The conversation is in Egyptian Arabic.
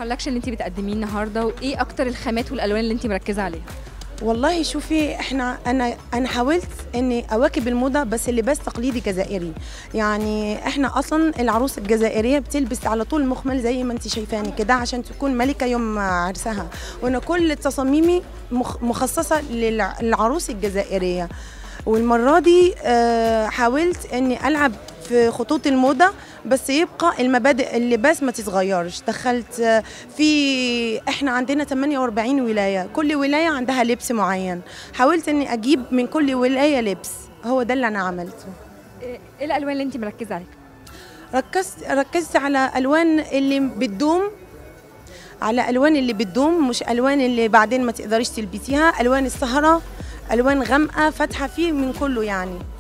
الكولكشن اللي انت بتقدميه النهارده وايه اكتر الخامات والالوان اللي انت مركزه عليها والله شوفي احنا انا انا حاولت اني اواكب الموضه بس اللباس تقليدي جزائري يعني احنا اصلا العروس الجزائريه بتلبس على طول مخمل زي ما انت شايفاني كده عشان تكون ملكه يوم عرسها وانا كل تصاميمي مخ- مخصصه للع- للعروس الجزائريه والمره دي آه، حاولت اني العب في خطوط الموضه بس يبقى المبادئ اللباس ما تتغيرش دخلت آه، في احنا عندنا 48 ولايه كل ولايه عندها لبس معين حاولت اني اجيب من كل ولايه لبس هو ده اللي انا عملته ايه إيه الالوان اللي انت مركزه عليها ركزت ركزت على الوان اللي بتدوم على الوان اللي بتدوم مش الوان اللي بعدين ما تقدريش تلبسيها الوان السهره الوان غامقه فاتحه فيه من كله يعني